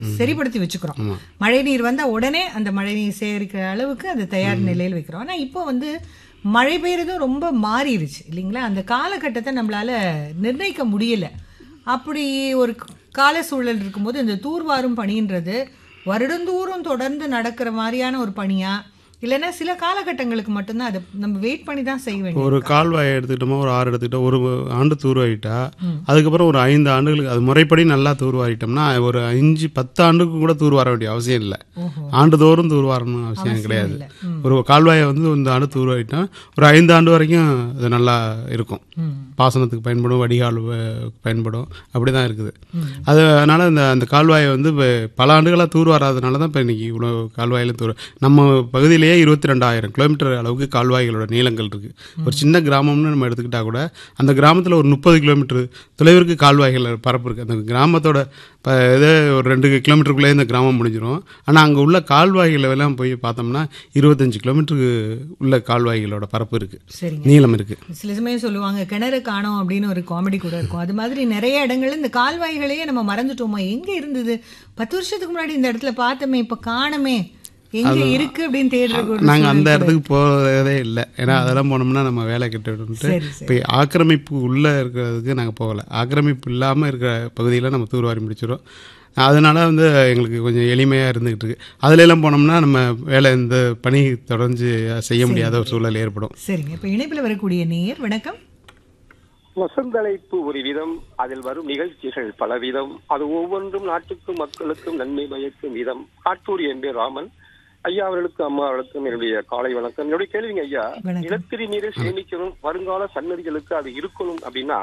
சரிப்படுத்தி வச்சுக்கிறோம் மழை நீர் வந்தா உடனே அந்த மழை நீர் சேகரிக்கிற அளவுக்கு அது தயார் நிலையில் வைக்கிறோம் ஆனா இப்போ வந்து மழை பெய்யறதும் ரொம்ப மாறிடுச்சு இல்லைங்களா அந்த காலகட்டத்தை நம்மளால நிர்ணயிக்க முடியல அப்படி ஒரு கால சூழல் இருக்கும்போது இந்த தூர்வாரும் பணின்றது வருடந்தோறும் தொடர்ந்து நடக்கிற மாதிரியான ஒரு பணியா இல்லைன்னா சில காலகட்டங்களுக்கு மட்டும்தான் அதை நம்ம வெயிட் பண்ணி தான் செய்ய வேண்டியது ஒரு கால்வாயை எடுத்துக்கிட்டோமா ஒரு ஆறு எடுத்துக்கிட்டோம் ஒரு ஆண்டு தூர்வாயிட்டா அதுக்கப்புறம் ஒரு ஐந்து ஆண்டுகளுக்கு அது முறைப்படி நல்லா தூர்வாரிட்டோம்னா ஒரு அஞ்சு பத்து ஆண்டுக்கு கூட தூர்வார வேண்டிய அவசியம் இல்லை ஆண்டுதோறும் தூர்வாரணும் அவசியம் கிடையாது இல்ல. ஒரு கால்வாயை வந்து இந்த ஆண்டு தூர்வாரிட்டா ஒரு ஐந்து ஆண்டு வரைக்கும் அது நல்லா இருக்கும் பாசனத்துக்கு பயன்படும் வடிகால் வ- பயன்படும் அப்படி தான் இருக்குது அது அதனால் இந்த அந்த கால்வாயை வந்து இப்ப பல ஆண்டுகளாக தூர்வாராதனால தான் இப்போ இன்னைக்கு இவ்வளோ கால்வாயிலும் தூர் நம்ம பகுதியிலேயே இருபத்தி ரெண்டாயிரம் கிலோமீட்டர் அளவுக்கு கால்வாய்களோட நீளங்கள் இருக்குது ஒரு சின்ன கிராமம்னு நம்ம எடுத்துக்கிட்டா கூட அந்த கிராமத்தில் ஒரு முப்பது கிலோமீட்டர் தொலைவிற்கு கால்வாய்கள் பரப்பு இருக்குது அந்த கிராமத்தோட இப்போ இதே ஒரு ரெண்டு கிலோமீட்டருக்குள்ளே இந்த கிராமம் முடிஞ்சிடும் ஆனால் அங்கே உள்ள கால்வாய்கள் எல்லாம் போய் பார்த்தோம்னா இருபத்தஞ்சு கிலோமீட்டருக்கு உள்ள கால்வாய்களோட பரப்பு இருக்குது சரிங்க நீளம் இருக்குது சில சமயம் சொல்லுவாங்க கிணறு காணோம் அப்படின்னு ஒரு காமெடி கூட இருக்கும் அது மாதிரி நிறைய இடங்கள்ல இந்த கால்வாய்களையே நம்ம மறந்துட்டோமா எங்க இருந்தது பத்து வருஷத்துக்கு முன்னாடி இந்த இடத்துல பார்த்தோமே இப்ப காணமே எங்க இருக்கு அப்படின்னு தேடுறது ஒரு நாங்கள் அந்த சூழல் கூட இடத்துக்கு போகிறதே இல்லை ஏன்னா அதெல்லாம் போனோம்னா நம்ம வேலை கிட்ட சரி, இப்போ ஆக்கிரமிப்பு உள்ளே இருக்கிறதுக்கு நாங்கள் போகலை ஆக்கிரமிப்பு இல்லாமல் இருக்கிற பகுதியில் நம்ம தூர்வாரி முடிச்சிடும் அதனால வந்து எங்களுக்கு கொஞ்சம் எளிமையாக இருந்துகிட்டு இருக்கு அதுல எல்லாம் போனோம்னா நம்ம வேலை இந்த பணி தொடர்ந்து செய்ய முடியாத ஒரு சூழல் ஏற்படும் சரிங்க இப்ப இணைப்புல வரக்கூடிய நேயர் வணக்கம் வசந்தழைப்பு ஒரு விதம் அதில் வரும் நிகழ்ச்சிகள் பலவிதம் அது ஒவ்வொன்றும் நாட்டுக்கும் மக்களுக்கும் நன்மை பயக்கும் விதம் காட்டூர் என் பேர் ராமன் ஐயா அவர்களுக்கும் அம்மா அவர்களுக்கும் என்னுடைய காலை வணக்கம் என்னுடைய கேள்விங்க ஐயா வணக்கம். நிலத்தடி நீரை சேமிக்கணும் வருங்கால சன்னதிகளுக்கு அது இருக்கணும் அப்படின்னா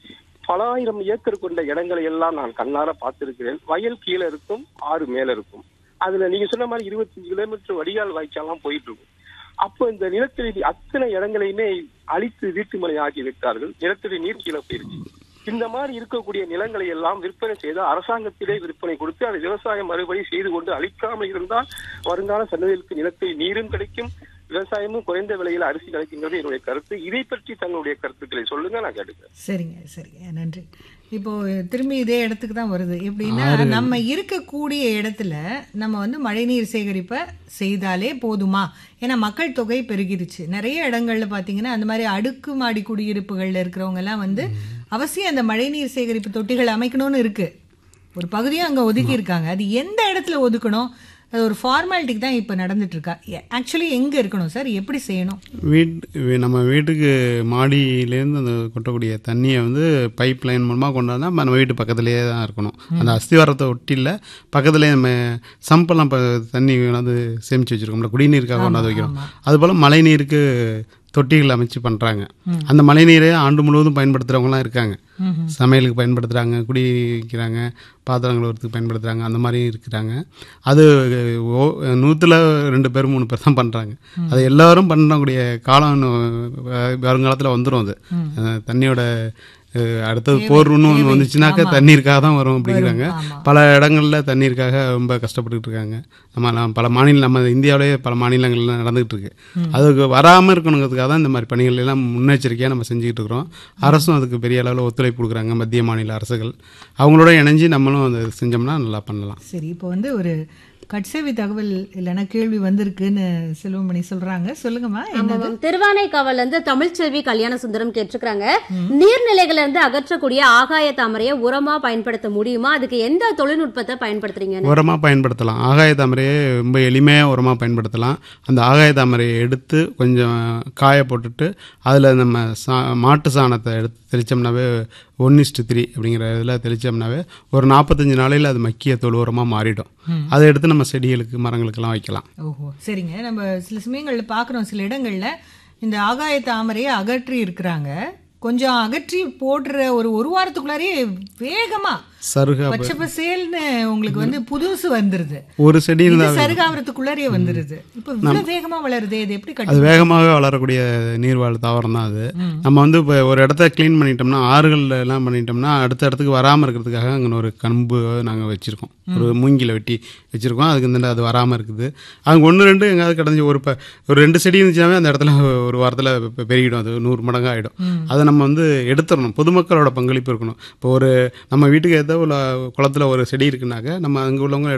பல ஆயிரம் ஏக்கர் கொண்ட இடங்களை எல்லாம் நான் கண்ணார பார்த்திருக்கிறேன் வயல் கீழே இருக்கும் ஆறு மேல இருக்கும் அதுல நீங்க சொன்ன மாதிரி இருபத்தஞ்சு கிலோமீட்டர் வடிகால் வாய்க்காலாம் போயிட்டு இருக்கும் அப்போ இந்த நிலத்தடி நீர் அத்தனை இடங்களையுமே அழித்து வீட்டுமனை ஆக்கி விட்டார்கள் நிலத்தடி நீர் கீழே போயிருச்சு இந்த மாதிரி இருக்கக்கூடிய நிலங்களை எல்லாம் விற்பனை செய்து அரசாங்கத்திலே விற்பனை கொடுத்து அதை விவசாயம் மறுபடி செய்து கொண்டு அழிக்காமல் இருந்தால் வருங்கால சன்னதிகளுக்கு நிலத்தடி நீரும் கிடைக்கும் விவசாயமும் குறைந்த விலையில் அரிசி கிடைக்குங்கிறது என்னுடைய கருத்து இதை பற்றி தங்களுடைய கருத்துக்களை சொல்லுங்க நான் கேட்டுக்கிறேன் சரிங்க சரிங்க நன்றி இப்போ திரும்பி இதே இடத்துக்கு தான் வருது எப்படின்னா நம்ம இருக்கக்கூடிய இடத்துல நம்ம வந்து மழைநீர் சேகரிப்பை செய்தாலே போதுமா ஏன்னா மக்கள் தொகை பெருகிருச்சு நிறைய இடங்கள்ல பார்த்தீங்கன்னா அந்த மாதிரி அடுக்குமாடி குடியிருப்புகள்ல இருக்கிறவங்க எல்லாம் வந்து அவசியம் அந்த மழைநீர் சேகரிப்பு தொட்டிகள் அமைக்கணும்னு இருக்கு ஒரு பகுதியும் அங்க ஒதுக்கி இருக்காங்க அது எந்த இடத்துல ஒதுக்கணும் அது ஒரு ஃபார்மாலிட்டிக்கு தான் இப்போ நடந்துட்டு இருக்கா ஆக்சுவலி எங்க இருக்கணும் சார் எப்படி செய்யணும் வீட் வி- நம்ம வீட்டுக்கு மாடியிலேருந்து அந்த கொட்டக்கூடிய தண்ணியை வந்து பைப் லைன் மூலமாக கொண்டாந்தா நம்ம வீட்டு பக்கத்துலேயே தான் இருக்கணும் அந்த அஸ்திவாரத்தை ஒட்டியில் பக்கத்துலேயே நம்ம சம்பெல்லாம் இப்போ தண்ணி வந்து சேமித்து வச்சுருக்கோம்ல குடிநீருக்காக கொண்டாந்து வைக்கிறோம் அதுபோல் மழை நீருக்கு தொட்டிகள் அமைச்சு பண்ணுறாங்க அந்த மழைநீரை ஆண்டு முழுவதும் பயன்படுத்துகிறவங்களாம் இருக்காங்க சமையலுக்கு பயன்படுத்துகிறாங்க குடிக்கிறாங்க பாத்திரம் கழுவுறதுக்கு பயன்படுத்துகிறாங்க அந்த மாதிரி இருக்கிறாங்க அது ஓ நூற்றில் ரெண்டு பேர் மூணு பேர் தான் பண்ணுறாங்க அது எல்லாரும் பண்ணக்கூடிய காலம் இன்னும் வ- வருங்காலத்தில் வந்துடும் அது அஹ் தண்ணியோட அஹ் அடுத்தது போர்னு ஒன்று வந்துச்சுனாக்கா தண்ணீருக்காக தான் வரும் அப்படிங்கிறாங்க பல இடங்கள்ல தண்ணீருக்காக ரொம்ப கஷ்டப்பட்டுட்டு இருக்காங்க நம்ம நான் பல மாநில நம்ம இந்தியாவிலேயே பல மாநிலங்கள்ல நடந்துகிட்டு இருக்கு அதுக்கு வராமல் இருக்கணுங்கிறதுக்காக தான் இந்த மாதிரி பணிகள் எல்லாம் முன்னெச்சரிக்கையாக நம்ம செஞ்சுக்கிட்டு இருக்கிறோம் அரசும் அதுக்கு பெரிய அளவில் ஒத்துழைப்பு கொடுக்குறாங்க மத்திய மாநில அரசுகள் அவங்களோட இணைஞ்சு நம்மளும் அதை செஞ்சோம்னா நல்லா பண்ணலாம் சரி இப்போ வந்து ஒரு கட்சேவி தகவல் இல்லைன்னா கேள்வி வந்திருக்குன்னு செல்வமணி சொல்றாங்க சொல்லுங்கம்மா ஆமா என்னது மேம் திருவானைக்காவல்ல இருந்து தமிழ்ச்செல்வி கல்யாண சுந்தரம் கேட்டிருக்காங்க நீர்நிலைகள்ல இருந்து அகற்றக்கூடிய ஆகாய தாமரையை உரமா பயன்படுத்த முடியுமா அதுக்கு எந்த தொழில்நுட்பத்தை பயன்படுத்துறீங்க உரமாக பயன்படுத்தலாம் ஆகாய தாமரையை ரொம்ப எளிமையாக உரமாக பயன்படுத்தலாம் அந்த ஆகாய தாமரையை எடுத்து கொஞ்சம் காய போட்டுட்டு அதில் நம்ம சா மாட்டு சாணத்தை எடுத்து தெளித்தோம்னாவே ஒன் இஸ்டு த்ரீ அப்படிங்கிற இதில் தெளித்தோம்னாவே ஒரு நாற்பத்தஞ்சு நாளையில் அது மக்கிய தொழு உரமாக மாறிடும் அதை எடுத்து நம்ம செடிகளுக்கு மரங்களுக்கெல்லாம் வைக்கலாம் ஓஹோ சரிங்க நம்ம சில சமயங்கள்ல பார்க்குறோம் சில இடங்கள்ல இந்த ஆகாய தாமரையை அகற்றி இருக்கிறாங்க கொஞ்சம் அகற்றி போடுற ஒரு ஒரு வாரத்துக்குள்ளாரே வேகமா சருகா பச்சை பசேல்னு உங்களுக்கு வந்து புதுசு வந்துருது ஒரு செடி இது இருந்தால் சருகாவரத்துக்குள்ளாரே வந்துருது இப்போ இவ்வளவு வேகமா வளருது இது எப்படி அது கட்டு வேகமாக வளரக்கூடிய நீர்வாழ் தாவரம் தான் அது நம்ம வந்து இப்போ ஒரு இடத்த க்ளீன் பண்ணிட்டோம்னா ஆறுகள்ல எல்லாம் பண்ணிட்டோம்னா அடுத்த இடத்துக்கு வராமல் இருக்கிறதுக்காக அங்கே ஒரு கம்பு நாங்கள் வச்சுருக்கோம் ஒரு மூங்கில வெட்டி வச்சுருக்கோம் அதுக்கு இந்த அது வராமல் இருக்குது அங்கே ஒன்று ரெண்டு எங்கேயாவது கிடஞ்சி ஒரு ப ஒரு ரெண்டு செடி இருந்துச்சுனாவே அந்த இடத்துல ஒரு வாரத்தில் பெ- பெருகிடும் அது நூறு மடங்கு ஆகிடும் அதை நம்ம வந்து எடுத்துடணும் பொதுமக்களோட பங்களிப்பு இருக்கணும் இப்போ ஒரு நம்ம வீட்டுக்கு ஏற்ற ஏதோ உள்ள குளத்துல ஒரு செடி இருக்குனாக்க நம்ம அங்கே உள்ளவங்க